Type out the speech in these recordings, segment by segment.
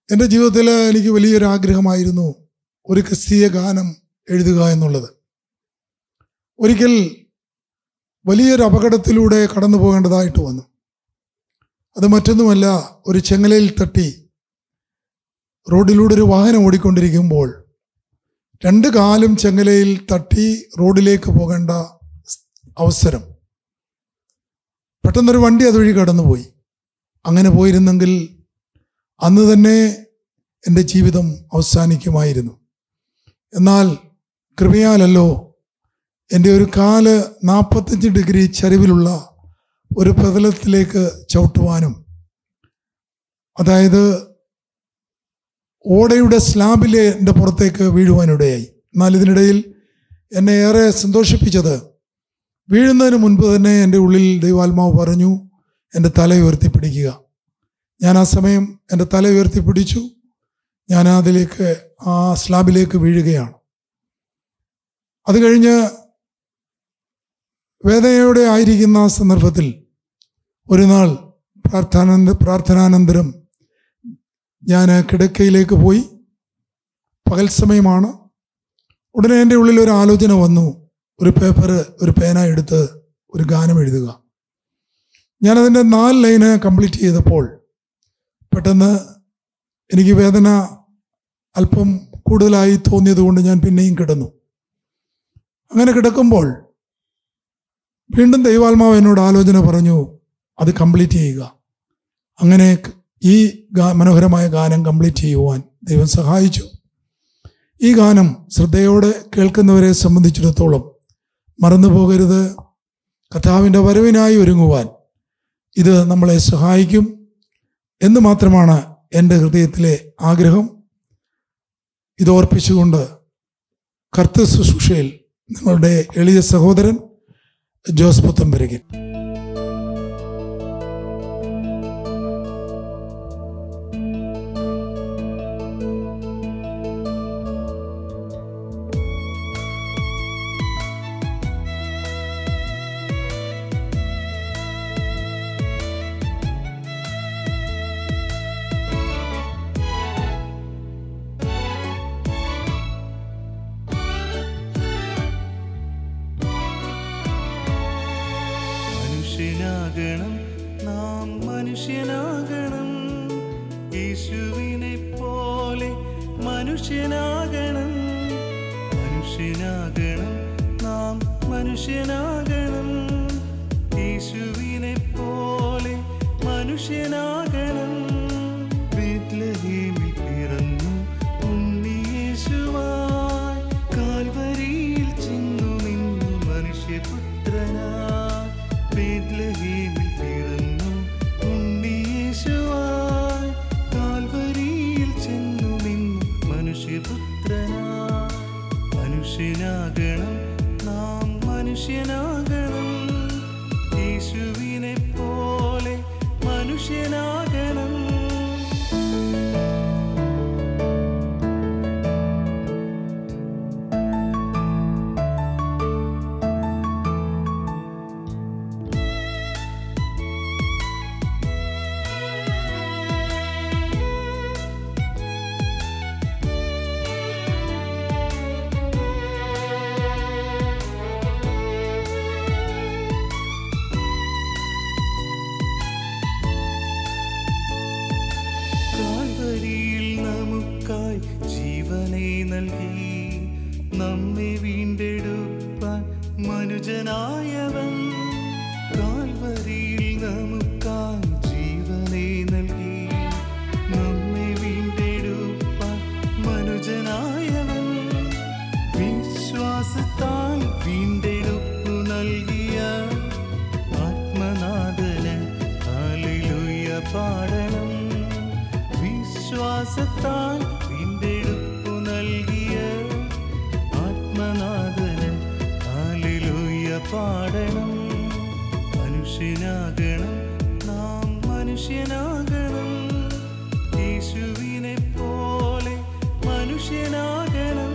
എൻ്റെ ജീവിതത്തിൽ എനിക്ക് വലിയൊരു ആഗ്രഹമായിരുന്നു ഒരു ക്രിസ്തീയ ഗാനം എഴുതുക എന്നുള്ളത് ഒരിക്കൽ വലിയൊരു അപകടത്തിലൂടെ കടന്നു പോകേണ്ടതായിട്ട് വന്നു അത് മറ്റൊന്നുമല്ല ഒരു ചെങ്ങലയിൽ തട്ടി റോഡിലൂടെ ഒരു വാഹനം ഓടിക്കൊണ്ടിരിക്കുമ്പോൾ രണ്ട് കാലും ചെങ്ങലയിൽ തട്ടി റോഡിലേക്ക് പോകേണ്ട അവസരം പെട്ടെന്നൊരു വണ്ടി അതുവഴി കടന്നുപോയി അങ്ങനെ പോയിരുന്നെങ്കിൽ അന്ന് തന്നെ എൻ്റെ ജീവിതം അവസാനിക്കുമായിരുന്നു എന്നാൽ കൃപയാലല്ലോ എൻ്റെ ഒരു കാല് നാൽപ്പത്തഞ്ച് ഡിഗ്രി ചരിവിലുള്ള ഒരു പ്രതലത്തിലേക്ക് ചവിട്ടുവാനും അതായത് ഓടയുടെ സ്ലാബിലെ എൻ്റെ പുറത്തേക്ക് വീഴുവാനിടയായി എന്നാൽ ഇതിനിടയിൽ എന്നെ ഏറെ സന്തോഷിപ്പിച്ചത് വീഴുന്നതിന് മുൻപ് തന്നെ എൻ്റെ ഉള്ളിൽ ദൈവാത്മാവ് പറഞ്ഞു എൻ്റെ തല ഉയർത്തിപ്പിടിക്കുക ഞാൻ ആ സമയം എൻ്റെ തല ഉയർത്തിപ്പിടിച്ചു ഞാൻ അതിലേക്ക് ആ സ്ലാബിലേക്ക് വീഴുകയാണ് അത് കഴിഞ്ഞ് വേദനയോടെ ആയിരിക്കുന്ന ആ സന്ദർഭത്തിൽ ഒരു നാൾ പ്രാർത്ഥനാനന്ദ പ്രാർത്ഥനാനന്തരം ഞാൻ കിടക്കയിലേക്ക് പോയി പകൽ സമയമാണ് ഉടനെ എൻ്റെ ഉള്ളിൽ ഒരു ആലോചന വന്നു ഒരു പേപ്പർ ഒരു പേന എടുത്ത് ഒരു ഗാനം എഴുതുക ഞാനതിൻ്റെ നാല് ലൈന് കംപ്ലീറ്റ് ചെയ്തപ്പോൾ പെട്ടെന്ന് എനിക്ക് വേദന അല്പം കൂടുതലായി തോന്നിയതുകൊണ്ട് ഞാൻ പിന്നെയും കിടന്നു അങ്ങനെ കിടക്കുമ്പോൾ വീണ്ടും ദൈവാത്മാവ് എന്നോട് ആലോചന പറഞ്ഞു അത് കംപ്ലീറ്റ് ചെയ്യുക അങ്ങനെ ഈ ഗാ- മനോഹരമായ ഗാനം കംപ്ലീറ്റ് ചെയ്യുവാൻ ദൈവം സഹായിച്ചു ഈ ഗാനം ശ്രദ്ധയോടെ കേൾക്കുന്നവരെ സംബന്ധിച്ചിടത്തോളം മറന്നു പോകരുത് കർത്താവിൻ്റെ വരവിനായി ഒരുങ്ങുവാൻ ഇത് നമ്മളെ സഹായിക്കും എന്ന് മാത്രമാണ് എൻ്റെ ഹൃദയത്തിലെ ആഗ്രഹം ഇത് ഓർപ്പിച്ചുകൊണ്ട് കർത്തൃ ശുശ്രൂഷയിൽ നിങ്ങളുടെ എളിയ സഹോദരൻ ജോസ് പുത്തമ്പരകൻ മനുഷ്യനാകണം നാം മനുഷ്യനാകണം യേശുവിനെ പോലെ മനുഷ്യനാകണം മനുഷ്യനാകണം നാം മനുഷ്യനാകണം യേശുവിനെ പോലെ മനുഷ്യനാകണം ബേത്ലഹേമിൽ പിറന്നു ഉണ്ണിയേശുവായി കാൽവരിയിൽ ചെന്നു നിന്നു മനുഷ്യപുത്രനായി ബേത്ലഹേമിൽ പിറന്നു ഉണ്ണിയേശുവായി കാൽവരിയിൽ ചെന്നു നിന്നു മനുഷ്യപുത്രനായി മനുഷ്യനാകണം നാം മനുഷ്യനാകണം യേശുവിനെ പോലെ മനുഷ്യനാകണം കാൽവരിയിൽ നമുക്കായി ജീവനെ നൽകി നമ്മെ വീണ്ടെടുപ്പാൻ മനുജനായവൻ കാൽവരിയിൽ നമുക്കായി ജീവനെ നൽകി നമ്മെ വീണ്ടെടുപ്പാൻ മനുജനായവൻ വിശ്വാസത്താൽ വീണ്ടെടുപ്പു നൽകിയ ആത്മനാഥന് ഹല്ലേലൂയ പാടണം വിശ്വാസത്താൽ വീണ്ടെടുപ്പു നൽകിയ ആത്മനാഥന് ഹല്ലേലൂയ പാടണം മനുഷ്യനാകണം നാം മനുഷ്യനാകണം യേശുവിനെ പോലെ മനുഷ്യനാകണം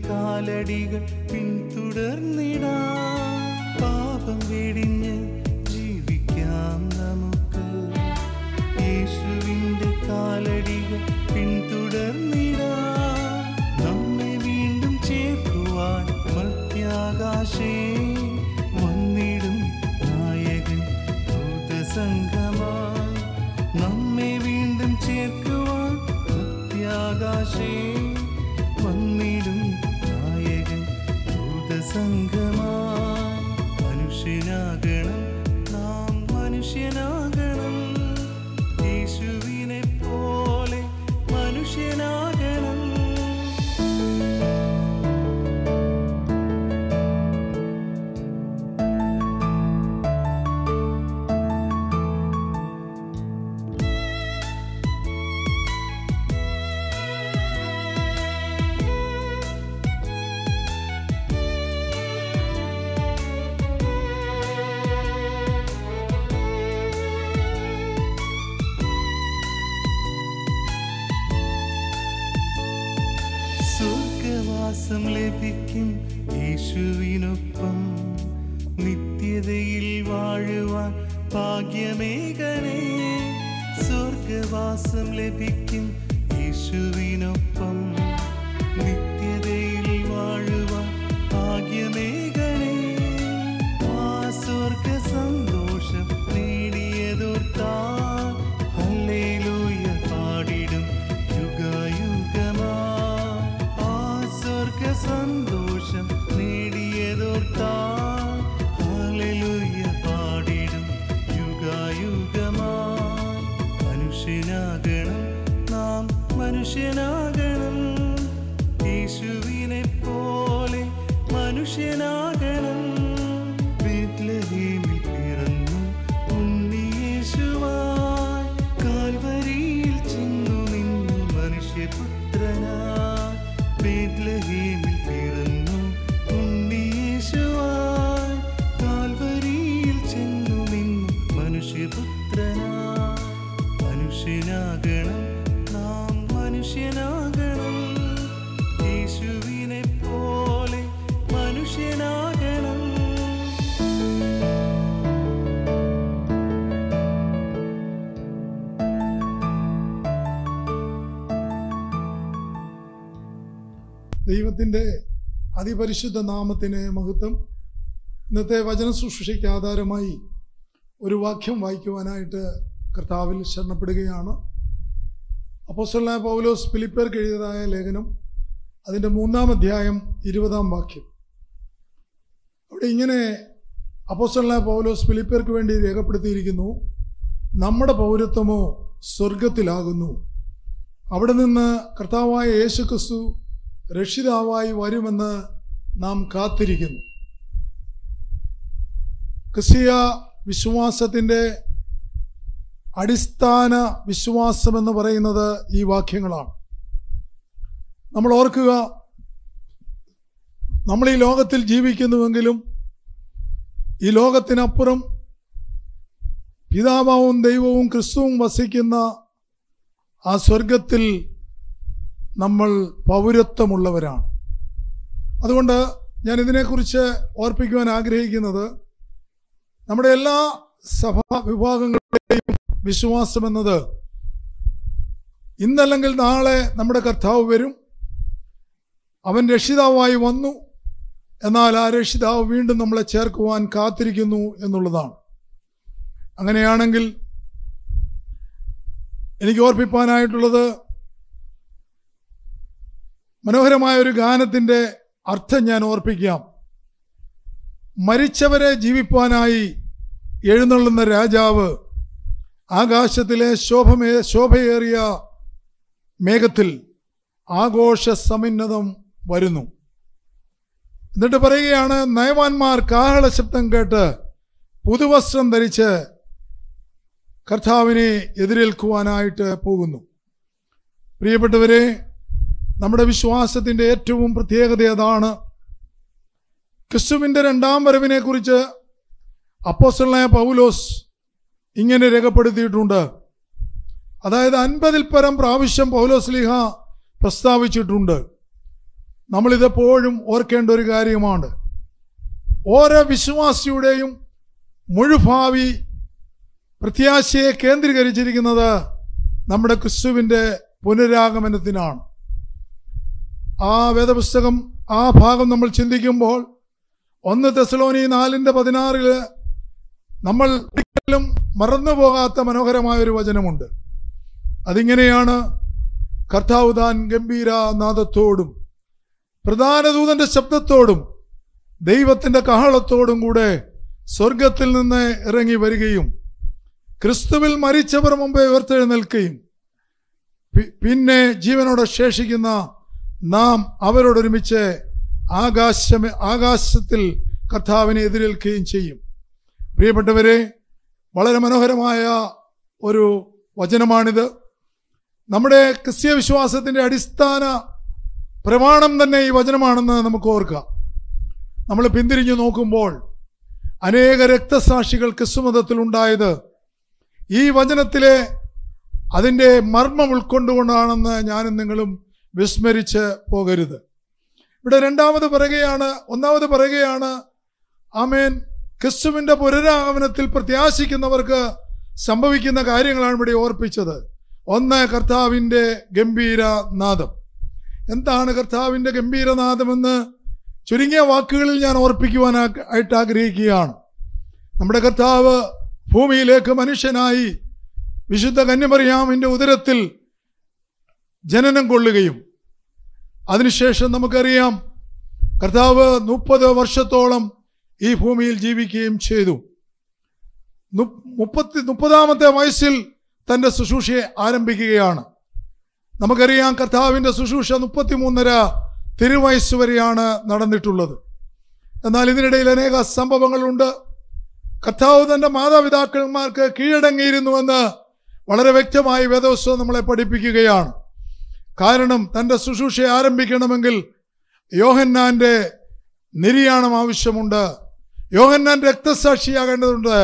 കാലടികൾ പിന്തുടർന്നിടാം പാപം വെടിഞ്ഞ് ജീവിക്കാം നമുക്ക് യേശുവിൻ്റെ കാലടികൾ പിന്തുടർന്നിടാം നമ്മെ വീണ്ടും ചേർക്കുവാൻ മധ്യാകാശേ വന്നിടും നായകൻ ഭൂതസംഗമായി നമ്മെ വീണ്ടും ചേർക്കുവാൻ മധ്യാകാശേ വന്നിടും നായകൻ ഭൂതസംഗമായി മനുഷ്യനാകണം നാം മനുഷ്യനാകണം യേശുവിനെ പോലെ മനുഷ്യനാകണം സ്വർഗവാസം ലഭിക്കും യേശുവിനൊപ്പം നിത്യതയിൽ വാഴുവാൻ ഭാഗ്യമേകണേ സ്വർഗവാസം ലഭിക്കും യേശുവിനൊപ്പം നിത്യതയിൽ വാഴുവാൻ ഭാഗ്യമേകണേ ആ സ്വർഗ സന്തോഷം നേടിയതോർത്താ ഹല്ലേലൂയ പാടിടും യുഗയുഗമാ ആ സ്വർഗ സന്തോഷം നേടിയതോർത്താ ഹല്ലേലൂയ പാടിടും യുഗയുഗമാ മനുഷ്യനാകണം നാം മനുഷ്യനാകണം യേശുവിനെ പോലെ മനുഷ്യനാകണം ബേത്ലഹേമിൽ പിറന്നു ഉണ്ണിയേശുവായി കാൽവരിയിൽ ചെന്നു നിന്നു മനുഷ്യപുത്രനായി ബേത്ലഹേമിൽ പിറന്നു ഉണ്ണിയേശുവായി കാൽവരിയിൽ ചെന്നു നിന്നു മനുഷ്യപുത്രനായി മനുഷ്യനാകണം നാം മനുഷ്യനാകണം യേശുവിനെ പോലെ മനുഷ്യനാകണം ദൈവത്തിൻ്റെ അതിപരിശുദ്ധ നാമത്തിന് മഹത്വം ഇന്നത്തെ വചന ശുശ്രൂഷയ്ക്ക് ആധാരമായി ഒരു വാക്യം വായിക്കുവാനായിട്ട് കർത്താവിൽ ശരണപ്പെടുകയാണ് അപ്പോസ്തലനായ പൗലോസ് ഫിലിപ്പേർക്ക് എഴുതിയതായ ലേഖനം അതിൻ്റെ മൂന്നാം അധ്യായം ഇരുപതാം വാക്യം അവിടെ ഇങ്ങനെ അപ്പോസ്തലനായ പൗലോസ് ഫിലിപ്പേർക്ക് വേണ്ടി രേഖപ്പെടുത്തിയിരിക്കുന്നു നമ്മുടെ പൗരത്വമോ സ്വർഗത്തിലാകുന്നു അവിടെ നിന്ന് കർത്താവായ യേശു ക്രിസ്തു രക്ഷിതാവായി വരുമെന്ന് നാം കാത്തിരിക്കുന്നു ക്രിസ്തീയ വിശ്വാസത്തിൻ്റെ അടിസ്ഥാന വിശ്വാസമെന്ന് പറയുന്നത് ഈ വാക്യങ്ങളാണ് നമ്മൾ ഓർക്കുക നമ്മൾ ഈ ലോകത്തിൽ ജീവിക്കുന്നുവെങ്കിലും ഈ ലോകത്തിനപ്പുറം പിതാവാവും ദൈവവും ക്രിസ്തുവും വസിക്കുന്ന ആ സ്വർഗത്തിൽ നമ്മൾ പൗരത്വമുള്ളവരാണ് അതുകൊണ്ട് ഞാൻ ഇതിനെക്കുറിച്ച് ഓർപ്പിക്കുവാൻ ആഗ്രഹിക്കുന്നത് നമ്മുടെ എല്ലാ സഭാ വിഭാഗങ്ങളുടെയും വിശ്വാസമെന്നത് ഇന്നല്ലെങ്കിൽ നാളെ നമ്മുടെ കർത്താവ് വരും അവൻ രക്ഷിതാവായി വന്നു എന്നാൽ ആ രക്ഷിതാവ് വീണ്ടും നമ്മളെ ചേർക്കുവാൻ കാത്തിരിക്കുന്നു എന്നുള്ളതാണ് അങ്ങനെയാണെങ്കിൽ എനിക്ക് ഓർപ്പിപ്പാനായിട്ടുള്ളത് മനോഹരമായ ഒരു ഗാനത്തിൻ്റെ അർത്ഥം ഞാൻ ഓർപ്പിക്കാം മരിച്ചവരെ ജീവിപ്പാനായി എഴുന്നള്ളുന്ന രാജാവ് ആകാശത്തിലെ ശോഭമേ ശോഭയേറിയ മേഘത്തിൽ ആഘോഷ സമുന്നതം വരുന്നു എന്നിട്ട് പറയുകയാണ് നയവാന്മാർ കാഹള ശബ്ദം കേട്ട് പുതുവസ്ത്രം ധരിച്ച് കർത്താവിനെ എതിരേൽക്കുവാനായിട്ട് പോകുന്നു പ്രിയപ്പെട്ടവരെ നമ്മുടെ വിശ്വാസത്തിൻ്റെ ഏറ്റവും പ്രത്യേകത അതാണ് ക്രിസ്തുവിൻ്റെ രണ്ടാം വരവിനെ കുറിച്ച് അപ്പോസ്റ്റലായ പൗലോസ് ഇങ്ങനെ രേഖപ്പെടുത്തിയിട്ടുണ്ട് അതായത് അൻപതിൽ പരം പ്രാവശ്യം പൗലോസ് ലീഹ പ്രസ്താവിച്ചിട്ടുണ്ട് നമ്മളിതെപ്പോഴും ഓർക്കേണ്ട ഒരു കാര്യമാണ് ഓരോ വിശ്വാസിയുടെയും മുഴുഭാവി പ്രത്യാശയെ കേന്ദ്രീകരിച്ചിരിക്കുന്നത് നമ്മുടെ ക്രിസ്തുവിൻ്റെ പുനരാഗമനത്തിനാണ് ആ വേദപുസ്തകം ആ ഭാഗം നമ്മൾ ചിന്തിക്കുമ്പോൾ ഒന്ന് തെസലോനി നാലിൻ്റെ പതിനാറില് നമ്മൾ ഒരിക്കലും മറന്നു പോകാത്ത മനോഹരമായ ഒരു വചനമുണ്ട് അതിങ്ങനെയാണ് കർത്താവ് താൻ ഗംഭീര നാദത്തോടും പ്രധാന ദൂതന്റെ ശബ്ദത്തോടും ദൈവത്തിന്റെ കാഹളത്തോടും കൂടെ സ്വർഗത്തിൽ നിന്ന് ഇറങ്ങി വരികയും ക്രിസ്തുവിൽ മരിച്ചവർ മുമ്പേ ഉയർത്തെഴുന്നേൽക്കുകയും പി- പിന്നെ ജീവനോടെ ശേഷിക്കുന്ന നാം അവരോടൊരുമിച്ച് ആകാശം ആകാശത്തിൽ കർത്താവിനെ എതിരേൽക്കുകയും ചെയ്യും പ്രിയപ്പെട്ടവരെ വളരെ മനോഹരമായ ഒരു വചനമാണിത് നമ്മുടെ ക്രിസ്തീയ വിശ്വാസത്തിൻ്റെ അടിസ്ഥാന പ്രമാണം തന്നെ ഈ വചനമാണെന്ന് നമുക്ക് ഓർക്കാം നമ്മൾ പിന്തിരിഞ്ഞു നോക്കുമ്പോൾ അനേക രക്തസാക്ഷികൾ ക്രിസ്തുമതത്തിൽ ഉണ്ടായത് ഈ വചനത്തിലെ അതിൻ്റെ മർമ്മം ഉൾക്കൊണ്ടുകൊണ്ടാണെന്ന് ഞാനും നിങ്ങളും വിസ്മരിച്ച് പോകരുത് ഇവിടെ രണ്ടാമത് പറയുകയാണ് ഒന്നാമത് പറയുകയാണ് ആമേൻ ക്രിസ്തുവിൻ്റെ പുനരാഗമനത്തിൽ പ്രത്യാശിക്കുന്നവർക്ക് സംഭവിക്കുന്ന കാര്യങ്ങളാണ് ഇവിടെ ഓർപ്പിച്ചത് ഒന്ന് കർത്താവിൻ്റെ ഗംഭീര നാദം എന്താണ് കർത്താവിൻ്റെ ഗംഭീരനാദമെന്ന് ചുരുങ്ങിയ വാക്കുകളിൽ ഞാൻ ഓർപ്പിക്കുവാൻ ആയിട്ട് ആഗ്രഹിക്കുകയാണ് നമ്മുടെ കർത്താവ് ഭൂമിയിലേക്ക് മനുഷ്യനായി വിശുദ്ധ കന്യമറിയാമിൻ്റെ ഉദരത്തിൽ ജനനം കൊള്ളുകയും അതിനുശേഷം നമുക്കറിയാം കർത്താവ് മുപ്പത് വർഷത്തോളം ഈ ഭൂമിയിൽ ജീവിക്കുകയും ചെയ്തു നു- മുപ്പത്തി മുപ്പതാമത്തെ വയസ്സിൽ തൻ്റെ ശുശ്രൂഷയെ ആരംഭിക്കുകയാണ് നമുക്കറിയാം കർത്താവിൻ്റെ ശുശ്രൂഷ മുപ്പത്തിമൂന്നര തിരുവയസ്സ് വരെയാണ് നടന്നിട്ടുള്ളത് എന്നാൽ ഇതിനിടയിൽ അനേക സംഭവങ്ങളുണ്ട് കർത്താവ് തൻ്റെ മാതാപിതാക്കന്മാർക്ക് കീഴടങ്ങിയിരുന്നുവെന്ന് വളരെ വ്യക്തമായി വേദവസ്വം നമ്മളെ പഠിപ്പിക്കുകയാണ് കാരണം തൻ്റെ ശുശ്രൂഷ ആരംഭിക്കണമെങ്കിൽ യോഹന്നാന്റെ നിര്യാണം ആവശ്യമുണ്ട് യോഹന്നാൻ രക്തസാക്ഷിയാകേണ്ടതുണ്ട്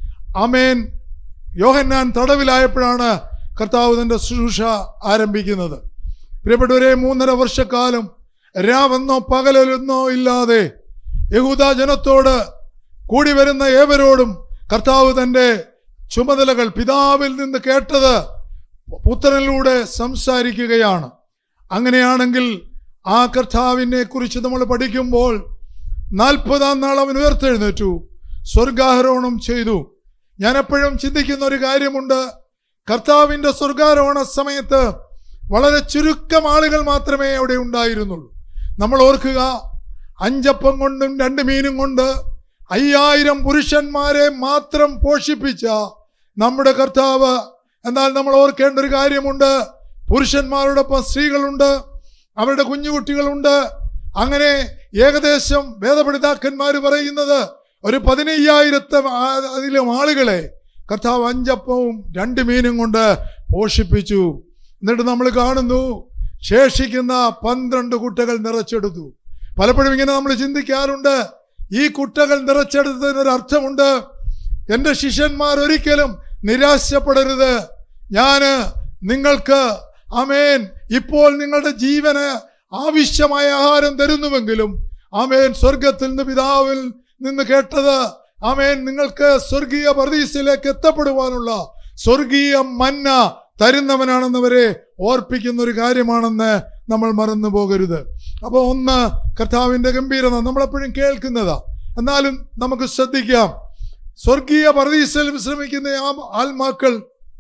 അമേൻ യോഹന്നാൻ തടവിലായപ്പോഴാണ് കർത്താവ് തൻ്റെ ശുശ്രൂഷ ആരംഭിക്കുന്നത് പ്രിയപ്പെട്ടവരെ മൂന്നര വർഷക്കാലം രാവെന്നോ പകലെന്നോ ഇല്ലാതെ യഹൂദ ജനത്തോട് കൂടി വരുന്ന ഏവരോടും കർത്താവ് തൻ്റെ ചുമതലകൾ പിതാവിൽ നിന്ന് കേട്ടത് പുത്രനിലൂടെ സംസാരിക്കുകയാണ് അങ്ങനെയാണെങ്കിൽ ആ കർത്താവിനെ കുറിച്ച് നമ്മൾ പഠിക്കുമ്പോൾ നാൽപ്പതാം നാൾ അവൻ ഉയർത്തെഴുന്നേറ്റു സ്വർഗാരോഹണം ചെയ്തു ഞാൻ എപ്പോഴും ചിന്തിക്കുന്ന ഒരു കാര്യമുണ്ട് കർത്താവിൻ്റെ സ്വർഗാരോഹണ സമയത്ത് വളരെ ചുരുക്കം ആളുകൾ മാത്രമേ അവിടെ ഉണ്ടായിരുന്നുള്ളൂ നമ്മൾ ഓർക്കുക അഞ്ചപ്പം കൊണ്ടും രണ്ട് മീനും കൊണ്ട് അയ്യായിരം പുരുഷന്മാരെ മാത്രം പോഷിപ്പിച്ച നമ്മുടെ കർത്താവ് എന്നാൽ നമ്മൾ ഓർക്കേണ്ട ഒരു കാര്യമുണ്ട് പുരുഷന്മാരോടൊപ്പം സ്ത്രീകളുണ്ട് അവരുടെ കുഞ്ഞുകുട്ടികളുണ്ട് അങ്ങനെ ഏകദേശം വേദപഠിതാക്കന്മാർ പറയുന്നത് ഒരു പതിനയ്യായിരത്തെ ആ- അതിലും ആളുകളെ കർത്താവ് അഞ്ചപ്പവും രണ്ട് മീനും കൊണ്ട് പോഷിപ്പിച്ചു എന്നിട്ട് നമ്മൾ കാണുന്നു ശേഷിക്കുന്ന പന്ത്രണ്ട് കുട്ടകൾ നിറച്ചെടുത്തു പലപ്പോഴും ഇങ്ങനെ നമ്മൾ ചിന്തിക്കാറുണ്ട് ഈ കുട്ടകൾ നിറച്ചെടുത്തതിന് ഒരു അർത്ഥമുണ്ട് എൻ്റെ ശിഷ്യന്മാർ ഒരിക്കലും നിരാശപ്പെടരുത് ഞാന് നിങ്ങൾക്ക് അമേൻ ഇപ്പോൾ നിങ്ങളുടെ ജീവന് ആവശ്യമായ ആഹാരം തരുന്നുവെങ്കിലും ആമേൻ സ്വർഗത്തിൽ നിന്ന് പിതാവിൽ നിന്ന് കേട്ടത് ആമേൻ നിങ്ങൾക്ക് സ്വർഗീയ പ്രതീക്ഷയിലേക്ക് എത്തപ്പെടുവാനുള്ള സ്വർഗീയ മന്ന തരുന്നവനാണെന്നവരെ ഓർപ്പിക്കുന്ന ഒരു കാര്യമാണെന്ന് നമ്മൾ മറന്നു പോകരുത് അപ്പോൾ ഒന്ന് കർത്താവിന്റെ ഗംഭീരത നമ്മളെപ്പോഴും കേൾക്കുന്നതാ എന്നാലും നമുക്ക് ശ്രദ്ധിക്കാം സ്വർഗീയ പ്രതീക്ഷയിൽ വിശ്രമിക്കുന്ന ആ ആത്മാക്കൾ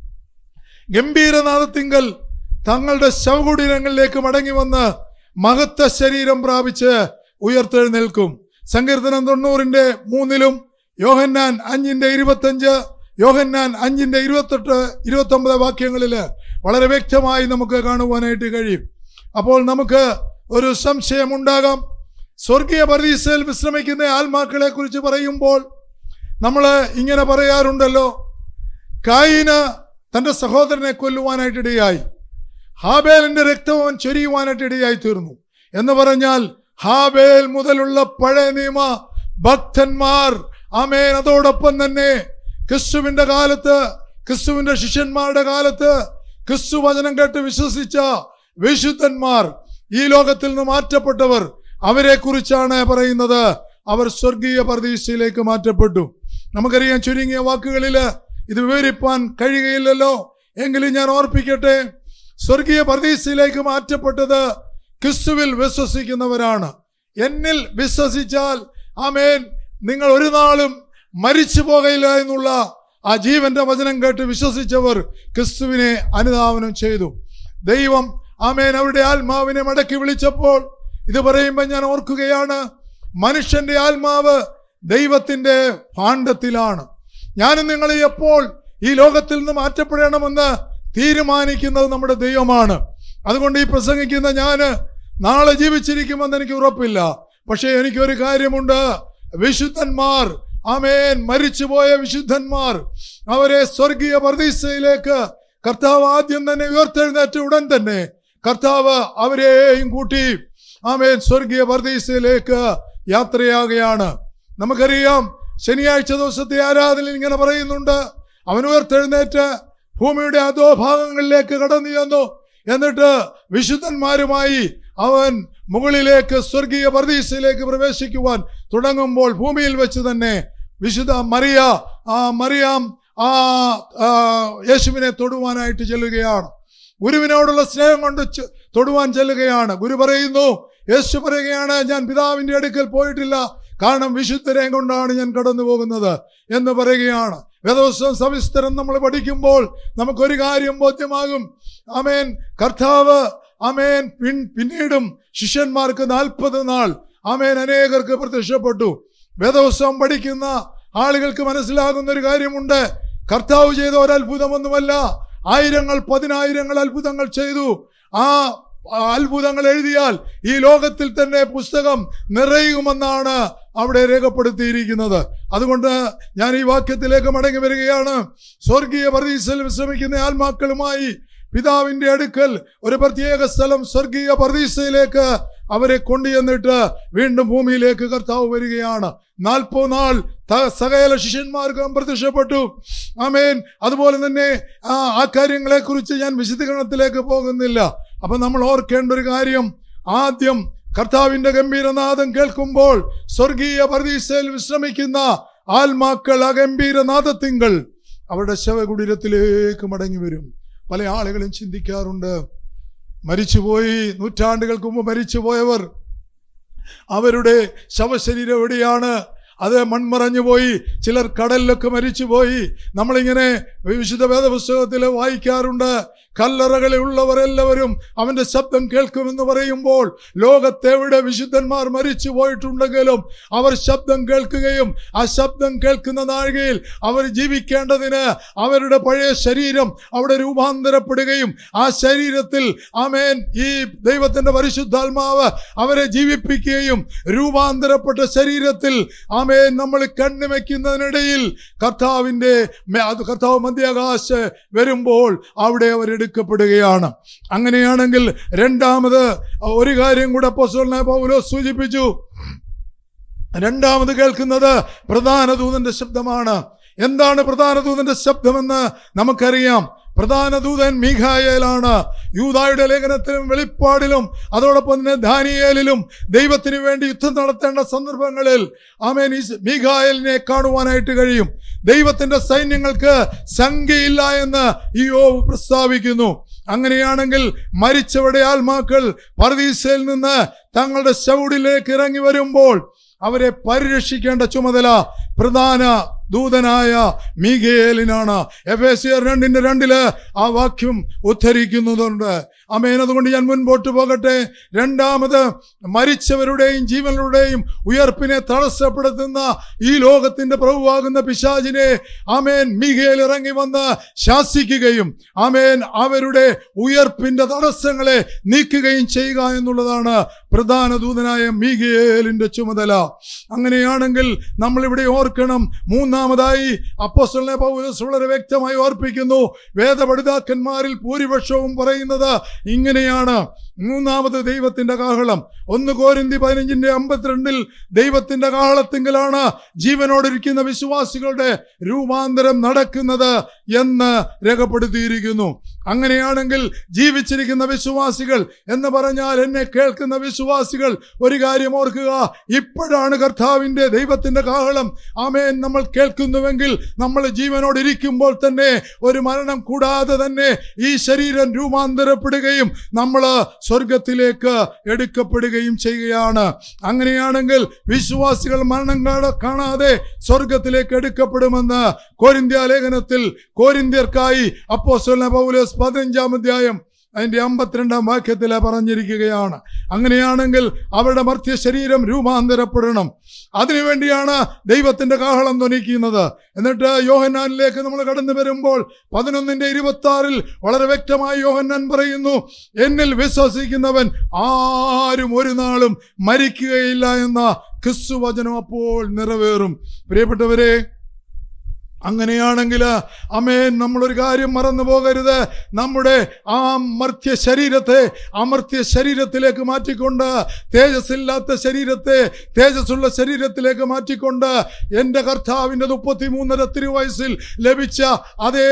ഗംഭീരനാഥത്തിങ്കൽ തങ്ങളുടെ ശവകുടീരങ്ങളിലേക്ക് മടങ്ങി വന്ന് മഹത്വ ശരീരം പ്രാപിച്ച് ഉയർത്തെഴുന്നേൽക്കും സങ്കീർത്തനം തൊണ്ണൂറിന്റെ മൂന്നിലും യോഹന്നാൻ അഞ്ചിന്റെ ഇരുപത്തഞ്ച് യോഹന്നാൻ അഞ്ചിന്റെ ഇരുപത്തെട്ട് ഇരുപത്തി ഒമ്പത് വാക്യങ്ങളിൽ വളരെ വ്യക്തമായി നമുക്ക് കാണുവാനായിട്ട് കഴിയും അപ്പോൾ നമുക്ക് ഒരു സംശയമുണ്ടാകാം സ്വർഗീയ പരീക്ഷയിൽ വിശ്രമിക്കുന്ന ആത്മാക്കളെ കുറിച്ച് പറയുമ്പോൾ നമ്മൾ ഇങ്ങനെ പറയാറുണ്ടല്ലോ കായിന് തന്റെ സഹോദരനെ കൊല്ലുവാനായിട്ട് ഇടയായി ഹാബേലിന്റെ രക്തം അവൻ ചൊരിയുവാനായിട്ട് ഇടയായി തീർന്നു എന്ന് പറഞ്ഞാൽ ഹാബേൽ മുതലുള്ള പഴയ നിയമ ഭക്തന്മാർ ആമേൻ അതോടൊപ്പം തന്നെ ക്രിസ്തുവിന്റെ കാലത്ത് ക്രിസ്തുവിന്റെ ശിഷ്യന്മാരുടെ കാലത്ത് ക്രിസ്തു വചനം കേട്ട് വിശ്വസിച്ച വിശുദ്ധന്മാർ ഈ ലോകത്തിൽ നിന്ന് മാറ്റപ്പെട്ടവർ അവരെ കുറിച്ചാണ് പറയുന്നത് അവർ സ്വർഗീയ പ്രതീക്ഷയിലേക്ക് മാറ്റപ്പെട്ടു നമുക്കറിയാം ചുരുങ്ങിയ വാക്കുകളിൽ ഇത് വിവരിപ്പാൻ കഴിയുകയില്ലല്ലോ എങ്കിലും ഞാൻ ഓർപ്പിക്കട്ടെ സ്വർഗീയ പ്രതീക്ഷയിലേക്ക് മാറ്റപ്പെട്ടത് ക്രിസ്തുവിൽ വിശ്വസിക്കുന്നവരാണ് എന്നിൽ വിശ്വസിച്ചാൽ ആമേൻ നിങ്ങൾ ഒരു നാളും മരിച്ചു പോകയില്ല എന്നുള്ള ആ ജീവന്റെ വചനം കേട്ട് വിശ്വസിച്ചവർ ക്രിസ്തുവിനെ അനുധാവനം ചെയ്തു ദൈവം ആമേൻ അവരുടെ ആത്മാവിനെ മടക്കി വിളിച്ചപ്പോൾ ഇത് പറയുമ്പോൾ ഞാൻ ഓർക്കുകയാണ് മനുഷ്യന്റെ ആത്മാവ് ദൈവത്തിന്റെ ഭാണ്ഡത്തിലാണ് ഞാനും നിങ്ങൾ എപ്പോൾ ഈ ലോകത്തിൽ നിന്ന് മാറ്റപ്പെടണമെന്ന് തീരുമാനിക്കുന്നത് നമ്മുടെ ദൈവമാണ് അതുകൊണ്ട് ഈ പ്രസംഗിക്കുന്ന ഞാന് നാളെ ജീവിച്ചിരിക്കുമെന്ന് എനിക്ക് ഉറപ്പില്ല പക്ഷേ എനിക്കൊരു കാര്യമുണ്ട് വിശുദ്ധന്മാർ ആമേൻ മരിച്ചുപോയ വിശുദ്ധന്മാർ അവരെ സ്വർഗീയ പ്രതീക്ഷയിലേക്ക് കർത്താവ് ആദ്യം തന്നെ ഉയർത്തെഴുന്നേറ്റ ഉടൻ തന്നെ കർത്താവ് അവരെയും കൂട്ടി ആമേൻ സ്വർഗീയ പ്രതീക്ഷയിലേക്ക് യാത്രയാകുകയാണ് നമുക്കറിയാം ശനിയാഴ്ച ദിവസത്തെ ആരാധനയിൽ ഇങ്ങനെ പറയുന്നുണ്ട് അവൻ ഉയർത്തെഴുന്നേറ്റ് ഭൂമിയുടെ അധോഭാഗങ്ങളിലേക്ക് കടന്നു ചെന്നു എന്നിട്ട് വിശുദ്ധന്മാരുമായി അവൻ മുകളിലേക്ക് സ്വർഗീയ പ്രതീക്ഷയിലേക്ക് പ്രവേശിക്കുവാൻ തുടങ്ങുമ്പോൾ ഭൂമിയിൽ വെച്ച് തന്നെ വിശുദ്ധ മറിയ ആ മറിയാം ആ ആ, യേശുവിനെ തൊടുവാനായിട്ട് ചെല്ലുകയാണ് ഗുരുവിനോടുള്ള സ്നേഹം കൊണ്ട് ചെ- തൊടുവാൻ ചെല്ലുകയാണ് ഗുരു പറയുന്നു യേശു പറയുകയാണ് ഞാൻ പിതാവിന്റെ അടുക്കൽ പോയിട്ടില്ല കാരണം വിശുദ്ധരെ കൊണ്ടാണ് ഞാൻ കടന്നു പോകുന്നത് എന്ന് പറയുകയാണ് വേദവസ്വം സവിസ്തരം നമ്മൾ പഠിക്കുമ്പോൾ നമുക്കൊരു കാര്യം ബോധ്യമാകും അമേൻ കർത്താവ് അമേൻ പിൻ പിന്നീടും ശിഷ്യന്മാർക്ക് നാൽപ്പത് നാൾ അമേൻ അനേകർക്ക് പ്രത്യക്ഷപ്പെട്ടു വേദവസ്വം പഠിക്കുന്ന ആളുകൾക്ക് മനസ്സിലാകുന്ന ഒരു കാര്യമുണ്ട് കർത്താവ് ചെയ്ത ഒരു അത്ഭുതമൊന്നുമല്ല ആയിരങ്ങൾ പതിനായിരങ്ങൾ അത്ഭുതങ്ങൾ ചെയ്തു ആ ആ അത്ഭുതങ്ങൾ എഴുതിയാൽ ഈ ലോകത്തിൽ തന്നെ പുസ്തകം നിറയുമെന്നാണ് അവിടെ രേഖപ്പെടുത്തിയിരിക്കുന്നത് അതുകൊണ്ട് ഞാൻ ഈ വാക്യത്തിലേക്ക് മടങ്ങി വരികയാണ് സ്വർഗീയ പ്രതീക്ഷയിൽ വിശ്രമിക്കുന്ന ആത്മാക്കളുമായി പിതാവിന്റെ അടുക്കൽ ഒരു പ്രത്യേക സ്ഥലം സ്വർഗീയ പ്രതീക്ഷയിലേക്ക് അവരെ കൊണ്ടുചെന്നിട്ട് വീണ്ടും ഭൂമിയിലേക്ക് കർത്താവ് വരികയാണ് നാൽപ്പത് നാൾ ത- സകല ശിഷ്യന്മാർക്കും പ്രത്യക്ഷപ്പെട്ടു ആമേൻ അതുപോലെ തന്നെ ആ ആ കാര്യങ്ങളെ കുറിച്ച് ഞാൻ വിശദീകരണത്തിലേക്ക് പോകുന്നില്ല അപ്പൊ നമ്മൾ ഓർക്കേണ്ട ഒരു കാര്യം ആദ്യം കർത്താവിന്റെ ഗംഭീരനാദം കേൾക്കുമ്പോൾ സ്വർഗീയ പ്രതീക്ഷയിൽ വിശ്രമിക്കുന്ന ആത്മാക്കൾ ആ ഗംഭീരനാദത്തിങ്കൾ അവരുടെ ശവകുടീരത്തിലേക്ക് മടങ്ങി വരും പല ആളുകളും ചിന്തിക്കാറുണ്ട് മരിച്ചുപോയി നൂറ്റാണ്ടുകൾക്ക് മുമ്പ് മരിച്ചുപോയവർ അവരുടെ ശവശരീരം എവിടെയാണ് അത് മൺമറഞ്ഞു പോയി ചിലർ കടലിലൊക്കെ മരിച്ചുപോയി നമ്മളിങ്ങനെ വിശുദ്ധ വേദപുസ്തകത്തിൽ വായിക്കാറുണ്ട് കല്ലറകളിൽ ഉള്ളവരെല്ലാവരും അവന്റെ ശബ്ദം കേൾക്കുമെന്ന് പറയുമ്പോൾ ലോകത്തെവിടെ വിശുദ്ധന്മാർ മരിച്ചു പോയിട്ടുണ്ടെങ്കിലും അവർ ശബ്ദം കേൾക്കുകയും ആ ശബ്ദം കേൾക്കുന്ന നാഴികയിൽ അവർ ജീവിക്കേണ്ടതിന് അവരുടെ പഴയ ശരീരം അവിടെ രൂപാന്തരപ്പെടുകയും ആ ശരീരത്തിൽ ആമേൻ ഈ ദൈവത്തിന്റെ പരിശുദ്ധാത്മാവ് അവരെ ജീവിപ്പിക്കുകയും രൂപാന്തരപ്പെട്ട ശരീരത്തിൽ ആമേൻ നമ്മൾ കണ്ണുവെക്കുന്നതിനിടയിൽ കർത്താവിന്റെ മേ- അത് കർത്താവ് മധ്യാകാശ വരുമ്പോൾ അവിടെ അവരെടുക്കപ്പെടുകയാണ് അങ്ങനെയാണെങ്കിൽ രണ്ടാമത് ഒരു കാര്യം കൂടെ അപ്പോസ്തലനായ പൗലോ സൂചിപ്പിച്ചു രണ്ടാമത് കേൾക്കുന്നത് പ്രധാന ദൂതന്റെ ശബ്ദമാണ് എന്താണ് പ്രധാന ദൂതന്റെ ശബ്ദമെന്ന് നമുക്കറിയാം പ്രധാന ദൂതൻ മീഖായേലാണ് യൂതായുടെ ലേഖനത്തിലും വെളിപ്പാടിലും അതോടൊപ്പം തന്നെ ദാനിയേലിലും ദൈവത്തിന് വേണ്ടി യുദ്ധം നടത്തേണ്ട സന്ദർഭങ്ങളിൽ ആമേൻ ഈ മീഖായലിനെ കാണുവാനായിട്ട് കഴിയും ദൈവത്തിന്റെ സൈന്യങ്ങൾക്ക് സംഖ്യയില്ല എന്ന് ഈ യോവ് പ്രസ്താവിക്കുന്നു അങ്ങനെയാണെങ്കിൽ മരിച്ചവരുടെ ആത്മാക്കൾ പർദീസയിൽ നിന്ന് തങ്ങളുടെ ശൗടിലേക്ക് ഇറങ്ങി വരുമ്പോൾ അവരെ പരിരക്ഷിക്കേണ്ട ചുമതല പ്രധാന ദൂതനായ മീഗേലിനാണ് എഫ് എസ് രണ്ടിന്റെ രണ്ടില് ആ വാക്യം ഉദ്ധരിക്കുന്നുണ്ട് അമേൻ അതുകൊണ്ട് ഞാൻ മുൻപോട്ട് പോകട്ടെ രണ്ടാമത് മരിച്ചവരുടെയും ജീവനുടെയും ഉയർപ്പിനെ തടസ്സപ്പെടുത്തുന്ന ഈ ലോകത്തിന്റെ പ്രഭുവാകുന്ന പിശാചിനെ ആമേൻ മീഗേൽ ഇറങ്ങി വന്ന് ശാസിക്കുകയും ആമേൻ അവരുടെ ഉയർപ്പിന്റെ തടസ്സങ്ങളെ നീക്കുകയും ചെയ്യുക എന്നുള്ളതാണ് പ്രധാന ദൂതനായ മീഗേലിന്റെ ചുമതല അങ്ങനെയാണെങ്കിൽ നമ്മൾ ഇവിടെ ഓർക്കണം മൂന്നാമതായി അപ്പോസ്തലനെ പൗലോസ് വളരെ വ്യക്തമായി ഓർപ്പിക്കുന്നു വേദപഠിതാക്കന്മാരിൽ ഭൂരിപക്ഷവും പറയുന്നത് ഇങ്ങനെയാണ് മൂന്നാമത് ദൈവത്തിന്റെ കാഹളം ഒന്ന് കോരിന്തി പതിനഞ്ചിന്റെ അമ്പത്തിരണ്ടിൽ ദൈവത്തിന്റെ കാഹളത്തിങ്കലാണ് ജീവനോടിരിക്കുന്ന വിശ്വാസികളുടെ രൂപാന്തരം നടക്കുന്നത് എന്ന് രേഖപ്പെടുത്തിയിരിക്കുന്നു അങ്ങനെയാണെങ്കിൽ ജീവിച്ചിരിക്കുന്ന വിശ്വാസികൾ എന്ന് പറഞ്ഞാൽ എന്നെ കേൾക്കുന്ന വിശ്വാസികൾ ഒരു കാര്യം ഓർക്കുക ഇപ്പോഴാണ് കർത്താവിന്റെ ദൈവത്തിന്റെ കാഹളം ആമേൻ നമ്മൾ കേൾക്കുന്നുവെങ്കിൽ നമ്മൾ ജീവനോടിരിക്കുമ്പോൾ തന്നെ ഒരു മരണം കൂടാതെ തന്നെ ഈ ശരീരം രൂപാന്തരപ്പെടുകയും നമ്മൾ സ്വർഗത്തിലേക്ക് എടുക്കപ്പെടുകയും ചെയ്യുകയാണ് അങ്ങനെയാണെങ്കിൽ വിശ്വാസികൾ മരണം കാണ- കാണാതെ സ്വർഗത്തിലേക്ക് എടുക്കപ്പെടുമെന്ന് കോരിന്ത്യ ലേഖനത്തിൽ കോരിന്ത്യർക്കായി അപ്പോസ്തലനായ പൗലോസ് പതിനഞ്ചാം അധ്യായം അതിന്റെ അമ്പത്തിരണ്ടാം വാക്യത്തിൽ പറഞ്ഞിരിക്കുകയാണ് അങ്ങനെയാണെങ്കിൽ അവരുടെ മർത്യ ശരീരം രൂപാന്തരപ്പെടണം അതിനുവേണ്ടിയാണ് ദൈവത്തിന്റെ കാഹളം ധ്വനിക്കുന്നത് എന്നിട്ട് യോഹന്നാനിലേക്ക് നമ്മൾ കടന്നു വരുമ്പോൾ പതിനൊന്നിന്റെ ഇരുപത്തി ആറിൽ വളരെ വ്യക്തമായി യോഹന്നാൻ പറയുന്നു എന്നിൽ വിശ്വസിക്കുന്നവൻ ആരും ഒരു നാളും മരിക്കുകയില്ല എന്ന ക്രിസ്തു വചനം അപ്പോൾ നിറവേറും പ്രിയപ്പെട്ടവരെ അങ്ങനെയാണെങ്കിൽ അമേൻ നമ്മളൊരു കാര്യം മറന്നു പോകരുത് നമ്മുടെ ആ മർത്യ ശരീരത്തെ അമർത്യ ശരീരത്തിലേക്ക് മാറ്റിക്കൊണ്ട് തേജസ്സില്ലാത്ത ശരീരത്തെ തേജസ്സുള്ള ശരീരത്തിലേക്ക് മാറ്റിക്കൊണ്ട് എൻ്റെ കർത്താവിൻ്റെ മുപ്പത്തി മൂന്നര തിരുവയസ്സിൽ ലഭിച്ച അതേ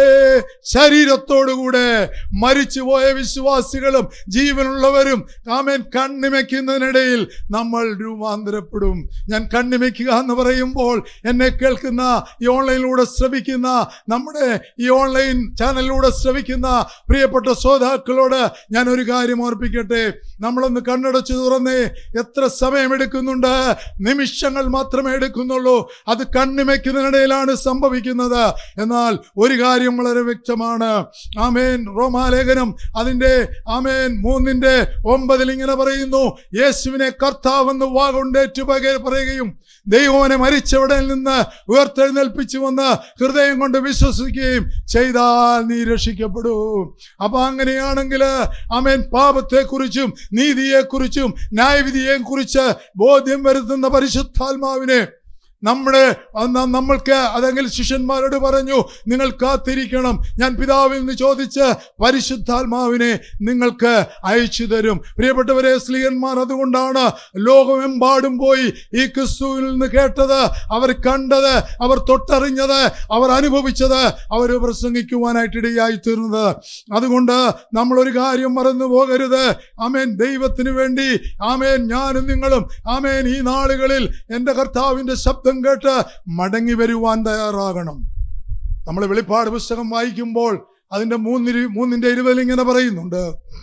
ശരീരത്തോടുകൂടെ മരിച്ചുപോയ വിശ്വാസികളും ജീവനുള്ളവരും ആമേൻ കണ്ണിമയ്ക്കുന്നതിനിടയിൽ നമ്മൾ രൂപാന്തരപ്പെടും ഞാൻ കണ്ണിമയ്ക്കുക എന്ന് പറയുമ്പോൾ എന്നെ കേൾക്കുന്ന ഈ ഓൺലൈനിലൂടെ ശ്രവിക്കുന്ന നമ്മുടെ ഈ ഓൺലൈൻ ചാനലിലൂടെ ശ്രവിക്കുന്ന പ്രിയപ്പെട്ട ശ്രോതാക്കളോട് ഞാൻ ഒരു കാര്യം ഓർപ്പിക്കട്ടെ നമ്മളൊന്ന് കണ്ണടച്ചു തുറന്നേ എത്ര സമയമെടുക്കുന്നുണ്ട് നിമിഷങ്ങൾ മാത്രമേ എടുക്കുന്നുള്ളൂ അത് കണ്ണിമയ്ക്കുന്നതിനിടയിലാണ് സംഭവിക്കുന്നത് എന്നാൽ ഒരു കാര്യം വളരെ വ്യക്തമാണ് ആമേൻ റോമാലേഖനം അതിന്റെ ആമേൻ മൂന്നിന്റെ ഒമ്പതിൽ ഇങ്ങനെ പറയുന്നു യേശുവിനെ കർത്താവെന്ന് വാഗൊണ്ടേറ്റു പകരം പറയുകയും ദൈവനെ മരിച്ചവിടെ നിന്ന് ഉയർത്തെഴുന്നേൽപ്പിച്ചു വന്ന് ഹൃദയം കൊണ്ട് വിശ്വസിക്കുകയും ചെയ്താൽ നീ രക്ഷിക്കപ്പെടും അപ്പൊ അങ്ങനെയാണെങ്കിൽ അമേൻ പാപത്തെക്കുറിച്ചും നീതിയെക്കുറിച്ചും ന്യായവിധിയെ കുറിച്ച് ബോധ്യം വരുത്തുന്ന പരിശുദ്ധാത്മാവിനെ നമ്മുടെ അന്ന് നമ്മൾക്ക് അതെങ്കിൽ ശിഷ്യന്മാരോട് പറഞ്ഞു നിങ്ങൾ കാത്തിരിക്കണം ഞാൻ പിതാവിൽ നിന്ന് ചോദിച്ച് പരിശുദ്ധാത്മാവിനെ നിങ്ങൾക്ക് അയച്ചു തരും പ്രിയപ്പെട്ടവരെ സ്ത്രീയന്മാർ അതുകൊണ്ടാണ് ലോകമെമ്പാടും പോയി ഈ ക്രിസ്തുവിൽ നിന്ന് കേട്ടത് അവർ കണ്ടത് അവർ തൊട്ടറിഞ്ഞത് അവർ അനുഭവിച്ചത് അവർ പ്രസംഗിക്കുവാനായിട്ട് ഇടയായി തീർന്നത് അതുകൊണ്ട് നമ്മൾ ഒരു കാര്യം മറന്നു പോകരുത് ആമേൻ ദൈവത്തിന് വേണ്ടി ആമേൻ ഞാനും നിങ്ങളും ആമേൻ ഈ നാളുകളിൽ എൻ്റെ കർത്താവിൻ്റെ ശബ്ദം കേട്ട് മടങ്ങി വരുവാൻ തയ്യാറാകണം നമ്മൾ വെളിപ്പാട് പുസ്തകം വായിക്കുമ്പോൾ അതിന്റെ മൂന്നിരി മൂന്നിന്റെ ഇരുപതിൽ ഇങ്ങനെ പറയുന്നുണ്ട്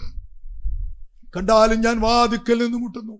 കണ്ടാലും ഞാൻ വാതിക്കൽ നിന്ന് മുട്ടുന്നു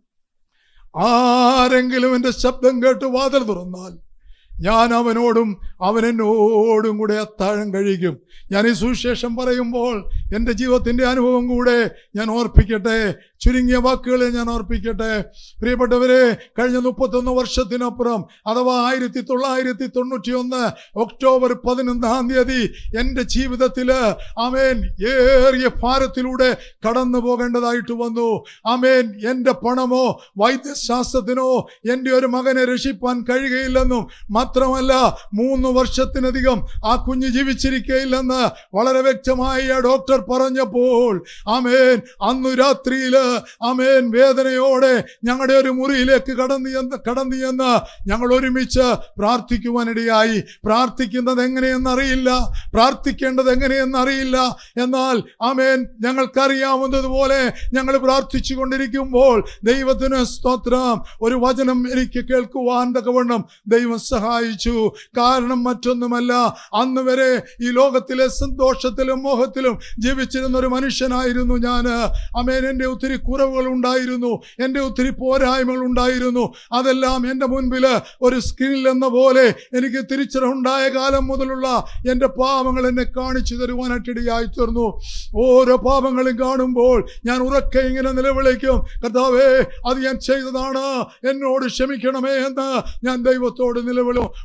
ആരെങ്കിലും എൻ്റെ ശബ്ദം കേട്ട് വാതിൽ തുറന്നാൽ ഞാൻ അവനോടും അവൻ എന്നോടും കൂടെ അത്താഴം കഴിക്കും ഞാൻ ഈ സുവിശേഷം പറയുമ്പോൾ എൻ്റെ ജീവിതത്തിൻ്റെ അനുഭവം കൂടെ ഞാൻ ഓർപ്പിക്കട്ടെ ചുരുങ്ങിയ വാക്കുകളെ ഞാൻ ഓർപ്പിക്കട്ടെ പ്രിയപ്പെട്ടവരെ കഴിഞ്ഞ മുപ്പത്തൊന്ന് വർഷത്തിനപ്പുറം അഥവാ ആയിരത്തി തൊള്ളായിരത്തി തൊണ്ണൂറ്റി ഒന്ന് ഒക്ടോബർ പതിനൊന്നാം തീയതി എൻ്റെ ജീവിതത്തിൽ ആമേൻ ഏറിയ ഭാരത്തിലൂടെ കടന്നു പോകേണ്ടതായിട്ട് വന്നു ആമേൻ എൻ്റെ പണമോ വൈദ്യശാസ്ത്രത്തിനോ എൻ്റെ ഒരു മകനെ രക്ഷിപ്പാൻ കഴിയുകയില്ലെന്നും മാത്രമല്ല മൂന്ന് വർഷത്തിനധികം ആ കുഞ്ഞ് ജീവിച്ചിരിക്കയില്ലെന്ന് വളരെ വ്യക്തമായി ആ ഡോക്ടർ പറഞ്ഞപ്പോൾ ആമേൻ അന്നു രാത്രിയിൽ ആമേൻ വേദനയോടെ ഞങ്ങളുടെ ഒരു മുറിയിലേക്ക് കടന്നു ചെന്ന് കടന്നു ചെന്ന് ഞങ്ങൾ ഒരുമിച്ച് പ്രാർത്ഥിക്കുവാനിടയായി പ്രാർത്ഥിക്കുന്നത് എങ്ങനെയെന്നറിയില്ല പ്രാർത്ഥിക്കേണ്ടത് എങ്ങനെയെന്നറിയില്ല എന്നാൽ ആമേൻ ഞങ്ങൾക്കറിയാവുന്നതുപോലെ ഞങ്ങൾ പ്രാർത്ഥിച്ചു കൊണ്ടിരിക്കുമ്പോൾ ദൈവത്തിന് സ്തോത്രം ഒരു വചനം എനിക്ക് കേൾക്കുവാൻ തക്കവണ്ണം ദൈവം സഹായിച്ചു കാരണം മറ്റൊന്നുമല്ല അന്ന് വരെ ഈ ലോകത്തിലെ സന്തോഷത്തിലും മോഹത്തിലും ജീവിച്ചിരുന്ന ഒരു മനുഷ്യനായിരുന്നു ഞാൻ അമേൻ എൻ്റെ ഒത്തിരി കുറവുകൾ ഉണ്ടായിരുന്നു എൻ്റെ ഒത്തിരി പോരായ്മകൾ ഉണ്ടായിരുന്നു അതെല്ലാം എൻ്റെ മുൻപിൽ ഒരു സ്ക്രീനിൽ എന്ന പോലെ എനിക്ക് തിരിച്ചറിവുണ്ടായ കാലം മുതലുള്ള എൻ്റെ പാപങ്ങൾ എന്നെ കാണിച്ചു തരുവാനായിട്ടിടയായി തീർന്നു ഓരോ പാപങ്ങളും കാണുമ്പോൾ ഞാൻ ഉറക്കെ ഇങ്ങനെ നിലവിളിക്കും കർത്താവേ അത് ഞാൻ ചെയ്തതാണ് എന്നോട് ക്ഷമിക്കണമേ എന്ന് ഞാൻ ദൈവത്തോട് നിലവിളും ഒടുവിൽ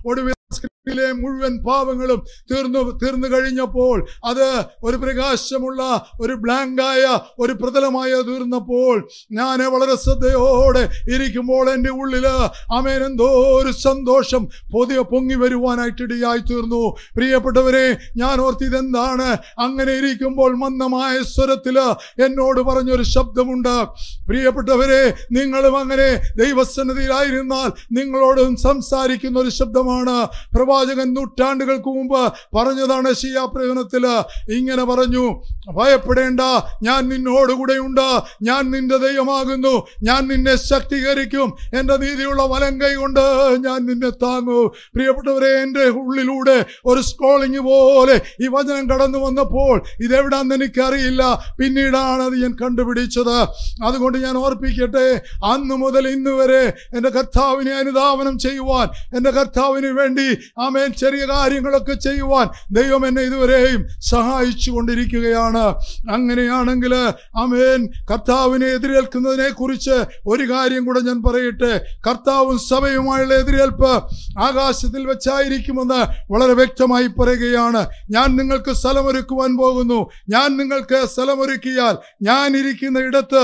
സ്ക്രീനിലെ മുഴുവൻ പാവങ്ങളും തീർന്നു തീർന്നു കഴിഞ്ഞപ്പോൾ അത് ഒരു പ്രകാശമുള്ള ഒരു ബ്ലാങ്കായ ഒരു പ്രതലമായ തീർന്നപ്പോൾ ഞാൻ വളരെ ശ്രദ്ധയോടെ ഇരിക്കുമ്പോൾ എൻ്റെ ഉള്ളില് അമേൻ എന്തോ ഒരു സന്തോഷം പൊതിയ പൊങ്ങി വരുവാനായിട്ട് ഇടയായി തീർന്നു പ്രിയപ്പെട്ടവരെ ഞാൻ ഓർത്തിത് എന്താണ് അങ്ങനെ ഇരിക്കുമ്പോൾ മന്ദമായ സ്വരത്തില് എന്നോട് പറഞ്ഞൊരു ശബ്ദമുണ്ട് പ്രിയപ്പെട്ടവരെ നിങ്ങളും അങ്ങനെ ദൈവസന്നിധിയിലായിരുന്നാൽ നിങ്ങളോടും സംസാരിക്കുന്ന ഒരു ശബ്ദമാണ് പ്രവാചകൻ നൂറ്റാണ്ടുകൾക്ക് മുമ്പ് പറഞ്ഞതാണ് ഷിയാ പ്രയോജനത്തില് ഇങ്ങനെ പറഞ്ഞു ഭയപ്പെടേണ്ട ഞാൻ നിന്നോടുകൂടെയുണ്ട് ഞാൻ നിന്റെ ദൈവമാകുന്നു ഞാൻ നിന്നെ ശക്തീകരിക്കും എൻ്റെ നീതിയുള്ള വലം കൈ കൊണ്ട് ഞാൻ നിന്നെ താങ്ങൂ പ്രിയപ്പെട്ടവരെ എൻ്റെ ഉള്ളിലൂടെ ഒരു സ്ക്രോളിങ് പോലെ ഈ വചനം കടന്നു വന്നപ്പോൾ ഇതെവിടാന്ന് എനിക്കറിയില്ല പിന്നീടാണ് അത് ഞാൻ കണ്ടുപിടിച്ചത് അതുകൊണ്ട് ഞാൻ ഓർപ്പിക്കട്ടെ അന്ന് മുതൽ ഇന്ന് വരെ എൻ്റെ കർത്താവിനെ അനുധാവനം ചെയ്യുവാൻ എൻ്റെ കർത്താവിന് വേണ്ടി ആമേൻ ചെറിയ കാര്യങ്ങളൊക്കെ ചെയ്യുവാൻ ദൈവം എന്നെ ഇതുവരെയും സഹായിച്ചു കൊണ്ടിരിക്കുകയാണ് അങ്ങനെയാണെങ്കിൽ ആമേൻ കർത്താവിനെ എതിരേൽക്കുന്നതിനെ കുറിച്ച് ഒരു കാര്യം കൂടെ ഞാൻ പറയട്ടെ കർത്താവും സഭയുമായുള്ള എതിരേൽപ്പ് ആകാശത്തിൽ വെച്ചായിരിക്കുമെന്ന് വളരെ വ്യക്തമായി പറയുകയാണ് ഞാൻ നിങ്ങൾക്ക് സ്ഥലമൊരുക്കുവാൻ പോകുന്നു ഞാൻ നിങ്ങൾക്ക് സ്ഥലമൊരുക്കിയാൽ ഞാൻ ഇരിക്കുന്ന ഇടത്ത്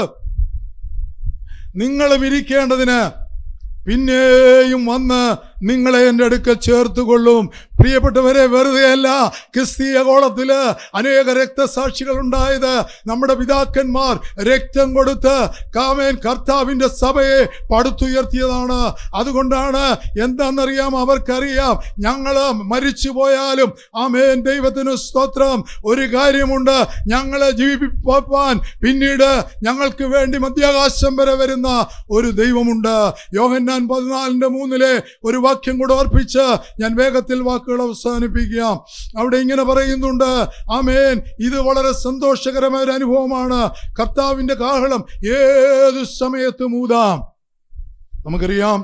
നിങ്ങളും ഇരിക്കേണ്ടതിന് പിന്നെയും വന്ന് നിങ്ങളെ എൻ്റെ അടുക്കൽ ചേർത്തുകൊള്ളും പ്രിയപ്പെട്ടവരെ വെറുതെയല്ല ക്രിസ്തീയ കോളത്തില് അനേക രക്തസാക്ഷികൾ ഉണ്ടായത് നമ്മുടെ പിതാക്കന്മാർ രക്തം കൊടുത്ത് കാമേൻ കർത്താവിന്റെ സഭയെ പടുത്തുയർത്തിയതാണ് അതുകൊണ്ടാണ് എന്താണെന്നറിയാം അവർക്കറിയാം ഞങ്ങള് മരിച്ചു പോയാലും ആമേൻ ദൈവത്തിന് സ്തോത്രം ഒരു കാര്യമുണ്ട് ഞങ്ങളെ ജീവിപ്പാൻ പിന്നീട് ഞങ്ങൾക്ക് വേണ്ടി മധ്യാകാശം വരെ വരുന്ന ഒരു ദൈവമുണ്ട് യോഹന്നാൻ പതിനാലിന്റെ മൂന്നിലെ ഒരു വാക്യം കൂടെ ഓർപ്പിച്ച് ഞാൻ വേഗത്തിൽ വാക്കുകൾ അവസാനിപ്പിക്കാം അവിടെ ഇങ്ങനെ പറയുന്നുണ്ട് ആമേൻ ഇത് വളരെ സന്തോഷകരമായ ഒരു അനുഭവമാണ് കർത്താവിന്റെ കാഹളം ഏത് സമയത്ത് മൂതാം നമുക്കറിയാം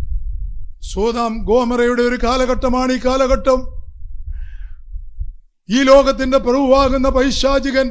സോതാം ഗോമറയുടെ ഒരു കാലഘട്ടമാണ് ഈ കാലഘട്ടം ഈ ലോകത്തിന്റെ പ്രഭുവാകുന്ന പൈശാചികൻ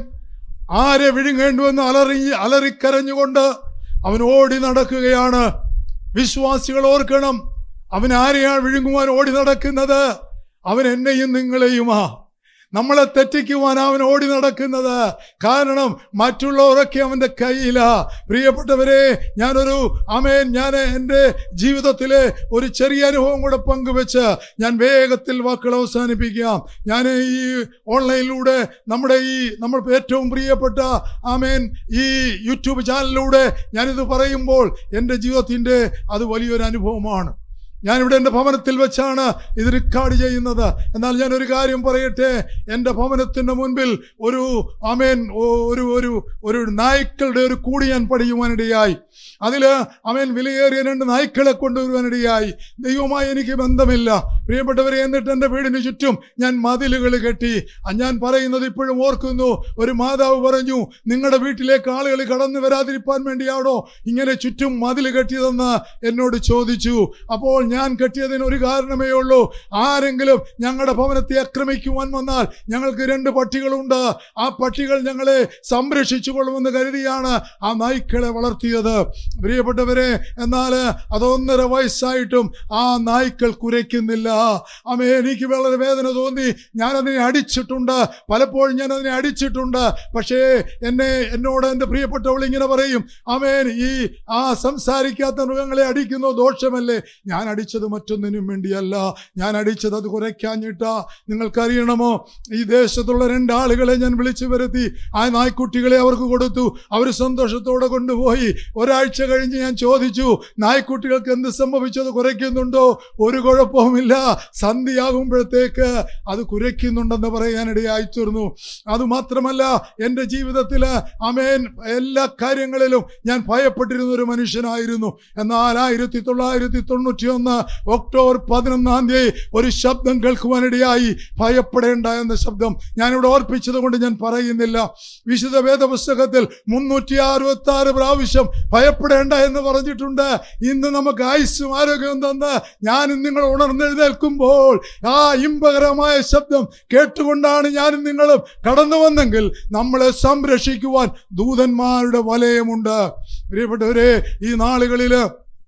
ആരെ വിഴുങ്ങേണ്ടുവെന്ന് അലറി അലറിക്കരഞ്ഞുകൊണ്ട് അവൻ ഓടി നടക്കുകയാണ് വിശ്വാസികൾ ഓർക്കണം അവൻ ആരെയാണ് വിഴുങ്ങുവാൻ ഓടി നടക്കുന്നത് അവൻ എന്നെയും നിങ്ങളെയുമാ നമ്മളെ തെറ്റിക്കുവാൻ അവൻ ഓടി നടക്കുന്നത് കാരണം മറ്റുള്ളവരൊക്കെ അവന്റെ കയ്യിലാ പ്രിയപ്പെട്ടവരെ ഞാനൊരു അമേൻ ഞാൻ എൻ്റെ ജീവിതത്തിലെ ഒരു ചെറിയ അനുഭവം കൂടെ പങ്കുവെച്ച് ഞാൻ വേഗത്തിൽ വാക്കുകൾ അവസാനിപ്പിക്കാം ഞാൻ ഈ ഓൺലൈനിലൂടെ നമ്മുടെ ഈ നമ്മൾ ഏറ്റവും പ്രിയപ്പെട്ട ആമേൻ ഈ യൂട്യൂബ് ചാനലിലൂടെ ഞാനിത് പറയുമ്പോൾ എൻ്റെ ജീവിതത്തിൻ്റെ അത് വലിയൊരു അനുഭവമാണ് ഞാനിവിടെ എൻ്റെ ഭവനത്തിൽ വെച്ചാണ് ഇത് റെക്കോർഡ് ചെയ്യുന്നത് എന്നാൽ ഞാൻ ഒരു കാര്യം പറയട്ടെ എൻ്റെ ഭവനത്തിൻ്റെ മുൻപിൽ ഒരു അമേൻ ഒരു ഒരു ഒരു നായ്ക്കളുടെ ഒരു കൂടി ഞാൻ പണിയുവാനിടയായി അതിൽ അവൻ വിലയേറിയ രണ്ട് നായ്ക്കളെ കൊണ്ടുവരുവാനിടയായി ദൈവമായി എനിക്ക് ബന്ധമില്ല പ്രിയപ്പെട്ടവരെ എന്നിട്ട് എൻ്റെ വീടിന് ചുറ്റും ഞാൻ മതിലുകൾ കെട്ടി ആ ഞാൻ പറയുന്നത് ഇപ്പോഴും ഓർക്കുന്നു ഒരു മാതാവ് പറഞ്ഞു നിങ്ങളുടെ വീട്ടിലേക്ക് ആളുകൾ കടന്നു വരാതിരിക്കാൻ വേണ്ടിയാണോ ഇങ്ങനെ ചുറ്റും മതിൽ കെട്ടിയതെന്ന് എന്നോട് ചോദിച്ചു അപ്പോൾ ഞാൻ കെട്ടിയതിന് ഒരു കാരണമേ ഉള്ളൂ ആരെങ്കിലും ഞങ്ങളുടെ ഭവനത്തെ ആക്രമിക്കുവാൻ വന്നാൽ ഞങ്ങൾക്ക് രണ്ട് പട്ടികളുണ്ട് ആ പട്ടികൾ ഞങ്ങളെ സംരക്ഷിച്ചു കൊള്ളുമെന്ന് കരുതിയാണ് ആ നായ്ക്കളെ വളർത്തിയത് പ്രിയപ്പെട്ടവരെ എന്നാൽ അതൊന്നര വയസ്സായിട്ടും ആ നായ്ക്കൾ കുരയ്ക്കുന്നില്ല അമ്മ എനിക്ക് വളരെ വേദന തോന്നി ഞാനതിനെ അടിച്ചിട്ടുണ്ട് പലപ്പോഴും ഞാൻ അതിനെ അടിച്ചിട്ടുണ്ട് പക്ഷേ എന്നെ എന്നോട് എൻ്റെ പ്രിയപ്പെട്ടവൾ ഇങ്ങനെ പറയും അമേൻ ഈ ആ സംസാരിക്കാത്ത മൃഗങ്ങളെ അടിക്കുന്നോ ദോഷമല്ലേ ഞാൻ അടിച്ചത് മറ്റൊന്നിനും വേണ്ടിയല്ല ഞാൻ അടിച്ചത് അത് കുറയ്ക്കാഞ്ഞിട്ടാ നിങ്ങൾക്കറിയണമോ ഈ ദേശത്തുള്ള രണ്ടാളുകളെ ഞാൻ വിളിച്ചു വരുത്തി ആ നായ്ക്കുട്ടികളെ അവർക്ക് കൊടുത്തു അവർ സന്തോഷത്തോടെ കൊണ്ടുപോയി ഒരാഴ്ച കഴിഞ്ഞ് ഞാൻ ചോദിച്ചു നായ്ക്കുട്ടികൾക്ക് എന്ത് സംഭവിച്ചത് കുറയ്ക്കുന്നുണ്ടോ ഒരു കുഴപ്പവുമില്ല സന്ധ്യയാകുമ്പോഴത്തേക്ക് അത് കുരയ്ക്കുന്നുണ്ടെന്ന് പറയാനിടയായി തീർന്നു അതുമാത്രമല്ല എൻ്റെ ജീവിതത്തിൽ അമേൻ എല്ലാ കാര്യങ്ങളിലും ഞാൻ ഭയപ്പെട്ടിരുന്ന ഒരു മനുഷ്യനായിരുന്നു എന്നാൽ ആയിരത്തി തൊള്ളായിരത്തി തൊണ്ണൂറ്റി ഒന്ന് ഒക്ടോബർ പതിനൊന്നാം തീയതി ഒരു ശബ്ദം കേൾക്കുവാനിടയായി ഭയപ്പെടേണ്ട എന്ന ശബ്ദം ഞാനിവിടെ ഓർപ്പിച്ചത് കൊണ്ട് ഞാൻ പറയുന്നില്ല വിശുദ്ധ വേദപുസ്തകത്തിൽ മുന്നൂറ്റി അറുപത്തി ആറ് പ്രാവശ്യം ഭയപ്പെടേണ്ട എന്ന് പറഞ്ഞിട്ടുണ്ട് ഇന്ന് നമുക്ക് ആയുസ്സും ആരോഗ്യവും തന്ന് ഞാനും നിങ്ങൾ ഉണർന്നെഴുന്നേൽക്കുമ്പോൾ ആ ഇമ്പകരമായ ശബ്ദം കേട്ടുകൊണ്ടാണ് ഞാനും നിങ്ങളും കടന്നു വന്നെങ്കിൽ നമ്മളെ സംരക്ഷിക്കുവാൻ ദൂതന്മാരുടെ വലയമുണ്ട് പ്രിയപ്പെട്ടവരെ ഈ നാളുകളില്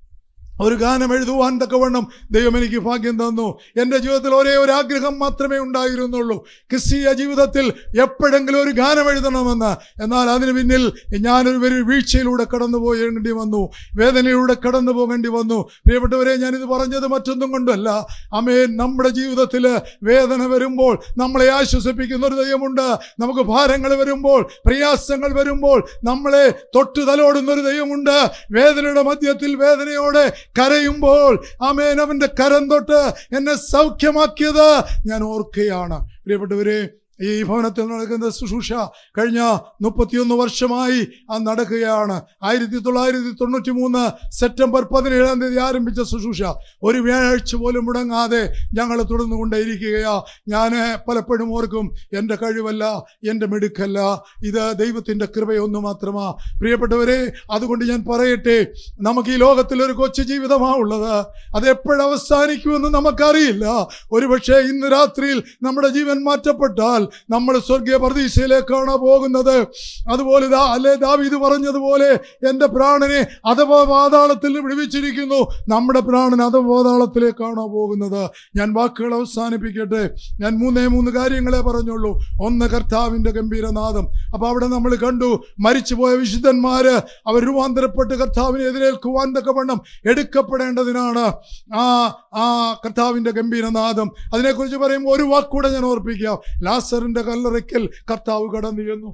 ഒരു ഗാനം എഴുതുവാൻ തക്കവണ്ണം ദൈവം എനിക്ക് ഭാഗ്യം തന്നു എൻ്റെ ജീവിതത്തിൽ ഒരേ ഒരു ആഗ്രഹം മാത്രമേ ഉണ്ടായിരുന്നുള്ളൂ ക്രിസ്തീയ ജീവിതത്തിൽ എപ്പോഴെങ്കിലും ഒരു ഗാനം എഴുതണമെന്ന് എന്നാൽ അതിന് പിന്നിൽ ഞാനൊരു ഒരു വീഴ്ചയിലൂടെ കടന്നു പോകേണ്ടി വന്നു വേദനയിലൂടെ കടന്നു പോകേണ്ടി വന്നു പ്രിയപ്പെട്ടവരെ ഞാനിത് പറഞ്ഞത് മറ്റൊന്നും കൊണ്ടല്ല അമേൻ നമ്മുടെ ജീവിതത്തിൽ വേദന വരുമ്പോൾ നമ്മളെ ആശ്വസിപ്പിക്കുന്ന ഒരു ദൈവമുണ്ട് നമുക്ക് ഭാരങ്ങൾ വരുമ്പോൾ പ്രയാസങ്ങൾ വരുമ്പോൾ നമ്മളെ തൊട്ടു തലോടുന്ന ഒരു ദൈവമുണ്ട് വേദനയുടെ മധ്യത്തിൽ വേദനയോടെ കരയുമ്പോൾ ആമേൻ അവന്റെ കരം തൊട്ട് എന്നെ സൗഖ്യമാക്കിയത് ഞാൻ ഓർക്കുകയാണ് പ്രിയപ്പെട്ടവരെ ഈ ഭവനത്തിൽ നടക്കുന്ന ശുശ്രൂഷ കഴിഞ്ഞ മുപ്പത്തിയൊന്ന് വർഷമായി ആ നടക്കുകയാണ് ആയിരത്തി തൊള്ളായിരത്തി തൊണ്ണൂറ്റി മൂന്ന് സെപ്റ്റംബർ പതിനേഴാം തീയതി ആരംഭിച്ച ശുശ്രൂഷ ഒരു വ്യാഴാഴ്ച പോലും മുടങ്ങാതെ ഞങ്ങൾ തുടർന്നു കൊണ്ടേയിരിക്കുകയാ ഞാൻ പലപ്പോഴും ഓർക്കും എൻ്റെ കഴിവല്ല എൻ്റെ മിടുക്കല്ല ഇത് ദൈവത്തിൻ്റെ കൃപയൊന്നു മാത്രമാ പ്രിയപ്പെട്ടവരെ അതുകൊണ്ട് ഞാൻ പറയട്ടെ നമുക്ക് ഈ ലോകത്തിൽ ഒരു കൊച്ചു ജീവിതമാ ഉള്ളത് അത് എപ്പോഴും അവസാനിക്കുമെന്ന് നമുക്കറിയില്ല ഒരുപക്ഷെ ഇന്ന് രാത്രിയിൽ നമ്മുടെ ജീവൻ മാറ്റപ്പെട്ടാൽ നമ്മൾ സ്വർഗീയ പ്രതീക്ഷയിലേക്കാണ് പോകുന്നത് അതുപോലെ ദാ അല്ലേ ദാവീദ് പറഞ്ഞതുപോലെ എൻ്റെ പ്രാണനെ അഥവാ പാതാളത്തിൽ വിടുവിച്ചിരിക്കുന്നു നമ്മുടെ പ്രാണൻ അഥവാ പാതാളത്തിലേക്കാണോ പോകുന്നത് ഞാൻ വാക്കുകൾ അവസാനിപ്പിക്കട്ടെ ഞാൻ മൂന്നേ മൂന്ന് കാര്യങ്ങളെ പറഞ്ഞുള്ളൂ ഒന്ന് കർത്താവിൻ്റെ ഗംഭീരനാദം അപ്പൊ അവിടെ നമ്മൾ കണ്ടു മരിച്ചുപോയ വിശുദ്ധന്മാര് അവർ രൂപാന്തരപ്പെട്ട് കർത്താവിനെ എതിരേൽക്കുവാൻ തക്കവണ്ണം എടുക്കപ്പെടേണ്ടതിനാണ് ആ ആ കർത്താവിന്റെ ഗംഭീരനാദം അതിനെക്കുറിച്ച് പറയുമ്പോൾ ഒരു വാക്കൂടെ ഞാൻ ഓർപ്പിക്കാം ലാസറിന്റെ കല്ലറയ്ക്കൽ കർത്താവ് കടന്നു ചെന്നു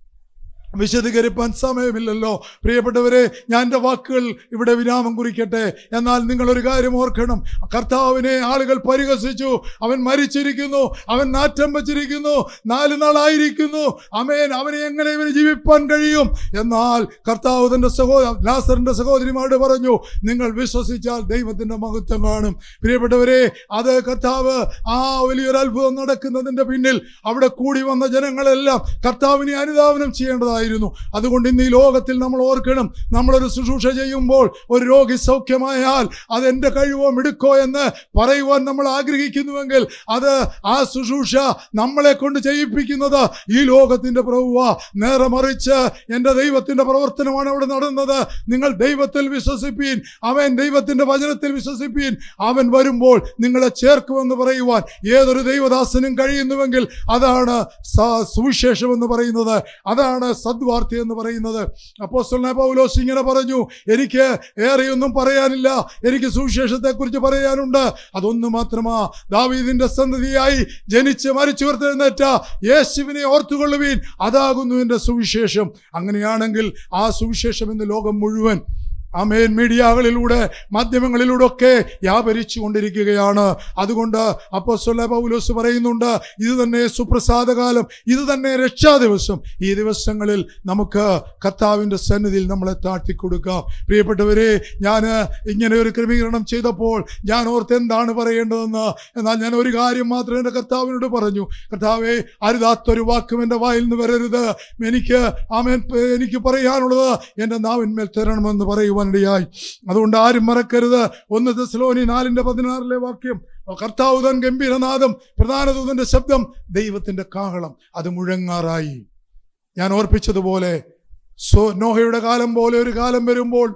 വിശദീകരിപ്പാൻ സമയമില്ലല്ലോ പ്രിയപ്പെട്ടവരെ ഞാൻ എൻ്റെ വാക്കുകൾ ഇവിടെ വിരാമം കുറിക്കട്ടെ എന്നാൽ നിങ്ങൾ ഒരു കാര്യം ഓർക്കണം കർത്താവിനെ ആളുകൾ പരിഹസിച്ചു അവൻ മരിച്ചിരിക്കുന്നു അവൻ നാറ്റം വച്ചിരിക്കുന്നു നാല് നാളായിരിക്കുന്നു അമേൻ അവനെ എങ്ങനെ ഇവന് ജീവിപ്പാൻ കഴിയും എന്നാൽ കർത്താവ് തന്റെ സഹോദര ലാസറിന്റെ സഹോദരിമാരോട് പറഞ്ഞു നിങ്ങൾ വിശ്വസിച്ചാൽ ദൈവത്തിന്റെ മഹത്വം കാണും പ്രിയപ്പെട്ടവരെ അത് കർത്താവ് ആ വലിയൊരു അത്ഭുതം നടക്കുന്നതിന്റെ പിന്നിൽ അവിടെ കൂടി വന്ന ജനങ്ങളെല്ലാം കർത്താവിനെ അനുധാവനം ചെയ്യേണ്ടതായിരുന്നു അതുകൊണ്ട് ഇന്ന് ഈ ലോകത്തിൽ നമ്മൾ ഓർക്കണം നമ്മളൊരു ശുശ്രൂഷ ചെയ്യുമ്പോൾ ഒരു രോഗി സൗഖ്യമായാൽ അത് എൻ്റെ കഴിവോ മിടുക്കോ എന്ന് പറയുവാൻ നമ്മൾ ആഗ്രഹിക്കുന്നുവെങ്കിൽ അത് ആ ശുശ്രൂഷ നമ്മളെ കൊണ്ട് ചെയ്യിപ്പിക്കുന്നത് ഈ ലോകത്തിന്റെ പ്രഭുവ നേരെ മറിച്ച് എൻ്റെ ദൈവത്തിന്റെ പ്രവർത്തനമാണ് അവിടെ നടന്നത് നിങ്ങൾ ദൈവത്തിൽ വിശ്വസിപ്പീൻ അവൻ ദൈവത്തിന്റെ വചനത്തിൽ വിശ്വസിപ്പീൻ അവൻ വരുമ്പോൾ നിങ്ങളെ ചേർക്കുമെന്ന് പറയുവാൻ ഏതൊരു ദൈവദാസനും കഴിയുന്നുവെങ്കിൽ അതാണ് സ- സുവിശേഷം എന്ന് പറയുന്നത് അതാണ് സദ്വാർത്ത എന്ന് പറയുന്നത് അപ്പോ പൗലോസ് ഇങ്ങനെ പറഞ്ഞു എനിക്ക് ഏറെയൊന്നും പറയാനില്ല എനിക്ക് സുവിശേഷത്തെക്കുറിച്ച് പറയാനുണ്ട് അതൊന്നു മാത്രമാ ദാവീദിന്റെ സന്തതിയായി ജനിച്ച് മരിച്ചു ഉയർത്തെഴുന്നേറ്റ യേശുവിനെ ഓർത്തുകൊള്ളുവീൻ അതാകുന്നു എൻ്റെ സുവിശേഷം അങ്ങനെയാണെങ്കിൽ ആ സുവിശേഷം ഇന്ന് ലോകം മുഴുവൻ അമേൻ മീഡിയകളിലൂടെ മാധ്യമങ്ങളിലൂടെ ഒക്കെ വ്യാപരിച്ചു കൊണ്ടിരിക്കുകയാണ് അതുകൊണ്ട് അപ്പോസ്തല പൗലോസ് പറയുന്നുണ്ട് ഇത് തന്നെ സുപ്രസാദകാലം ഇത് തന്നെ രക്ഷാ ദിവസം ഈ ദിവസങ്ങളിൽ നമുക്ക് കർത്താവിൻ്റെ സന്നിധിയിൽ നമ്മളെ താഴ്ത്തിക്കൊടുക്കാം പ്രിയപ്പെട്ടവരെ ഞാൻ ഇങ്ങനെ ഒരു ക്രമീകരണം ചെയ്തപ്പോൾ ഞാൻ ഓർത്ത് എന്താണ് പറയേണ്ടതെന്ന് എന്നാൽ ഞാൻ ഒരു കാര്യം മാത്രം എൻ്റെ കർത്താവിനോട് പറഞ്ഞു കർത്താവെ അരുതാത്തൊരു വാക്കും എൻ്റെ വായിൽ നിന്ന് വരരുത് എനിക്ക് ആമേൻ എനിക്ക് പറയാനുള്ളത് എൻ്റെ നാവിന്മേൽ തരണമെന്ന് പറയുവാനിടയായി അതുകൊണ്ട് ആരും മറക്കരുത് ഒന്ന് തെസ്ലോനി നാലിന്റെ പതിനാറിലെ വാക്യം കർത്താവ് തൻ ഗംഭീരനാദം പ്രധാന ദൂതന്റെ ശബ്ദം ദൈവത്തിന്റെ കാഹളം അത് മുഴങ്ങാറായി ഞാൻ ഓർപ്പിച്ചതുപോലെ സോ നോഹയുടെ കാലം പോലെ ഒരു കാലം വരുമ്പോൾ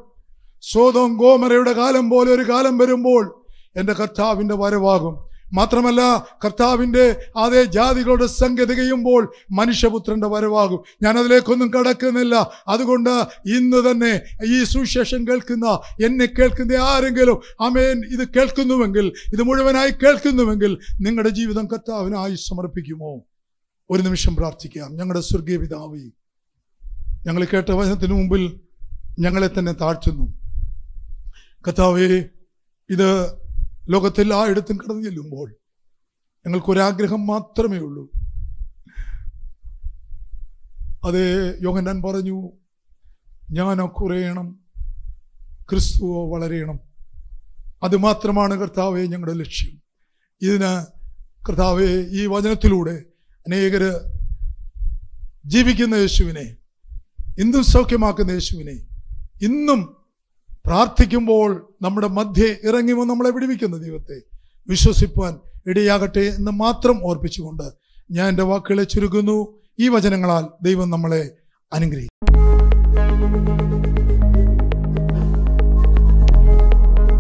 സോതോം ഗോമരയുടെ കാലം പോലെ ഒരു കാലം വരുമ്പോൾ എൻ്റെ കർത്താവിൻ്റെ വരവാകും മാത്രമല്ല കർത്താവിൻ്റെ അതേ ജാതികളുടെ സംഖ്യ തികയുമ്പോൾ മനുഷ്യപുത്രന്റെ വരവാകും ഞാൻ അതിലേക്കൊന്നും കടക്കുന്നില്ല അതുകൊണ്ട് ഇന്ന് തന്നെ ഈ സുവിശേഷം കേൾക്കുന്ന എന്നെ കേൾക്കുന്ന ആരെങ്കിലും അമേൻ ഇത് കേൾക്കുന്നുവെങ്കിൽ ഇത് മുഴുവനായി കേൾക്കുന്നുവെങ്കിൽ നിങ്ങളുടെ ജീവിതം കർത്താവിനായി സമർപ്പിക്കുമോ ഒരു നിമിഷം പ്രാർത്ഥിക്കാം ഞങ്ങളുടെ സ്വർഗീയ പിതാവേ ഞങ്ങൾ കേട്ട വചനത്തിന് മുമ്പിൽ ഞങ്ങളെ തന്നെ താഴ്ത്തുന്നു കർത്താവേ ഇത് ലോകത്തിൽ ആ ഇടത്തും കടന്നു ചെല്ലുമ്പോൾ ഞങ്ങൾക്കൊരാഗ്രഹം മാത്രമേ ഉള്ളൂ അത് യോഹന്നാൻ പറഞ്ഞു ഞാനോ കുറയണം ക്രിസ്തുവോ വളരെയണം അത് മാത്രമാണ് കർത്താവെ ഞങ്ങളുടെ ലക്ഷ്യം ഇതിന് കർത്താവെ ഈ വചനത്തിലൂടെ അനേകര് ജീവിക്കുന്ന യേശുവിനെ ഇന്നും സൗഖ്യമാക്കുന്ന യേശുവിനെ ഇന്നും പ്രാർത്ഥിക്കുമ്പോൾ നമ്മുടെ മധ്യേ ഇറങ്ങി വന്ന് നമ്മളെ വിടുവിക്കുന്ന ദൈവത്തെ വിശ്വസിപ്പാൻ ഇടയാകട്ടെ എന്ന് മാത്രം ഓർപ്പിച്ചുകൊണ്ട് ഞാൻ എൻ്റെ വാക്കുകളെ ചുരുക്കുന്നു ഈ വചനങ്ങളാൽ ദൈവം നമ്മളെ അനുഗ്രഹിക്കും